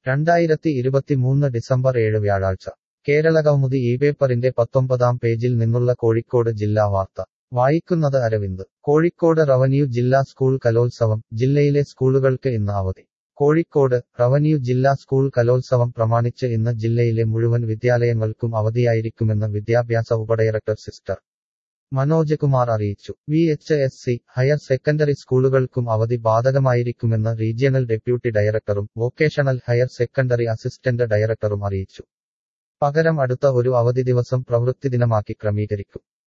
രണ്ടായിരത്തി ഇരുപത്തിമൂന്ന് ഡിസംബർ ഏഴ് വ്യാഴാഴ്ച കേരളകൗമുദി ഈ പേപ്പറിന്റെ പത്തൊമ്പതാം പേജിൽ നിന്നുള്ള കോഴിക്കോട് ജില്ലാ വാർത്ത വായിക്കുന്നത് അരവിന്ദ് കോഴിക്കോട് റവന്യൂ ജില്ലാ സ്കൂൾ കലോത്സവം ജില്ലയിലെ സ്കൂളുകൾക്ക് ഇന്ന് അവധി കോഴിക്കോട് റവന്യൂ ജില്ലാ സ്കൂൾ കലോത്സവം പ്രമാണിച്ച് ഇന്ന് ജില്ലയിലെ മുഴുവൻ വിദ്യാലയങ്ങൾക്കും അവധിയായിരിക്കുമെന്ന് വിദ്യാഭ്യാസ ഉപഡയറക്ടർ സിസ്റ്റർ മനോജ് കുമാർ അറിയിച്ചു V H S C higher secondary സ്കൂളുകൾക്കും അവധി ബാധകമായിരിക്കുമെന്ന് റീജിയണൽ ഡെപ്യൂട്ടി ഡയറക്ടറും വൊക്കേഷണൽ ഹയർ സെക്കൻഡറി അസിസ്റ്റന്റ് ഡയറക്ടറും അറിയിച്ചു പകരം അടുത്ത ഒരു അവധി ദിവസം പ്രവൃത്തി ദിനമാക്കി ക്രമീകരിക്കും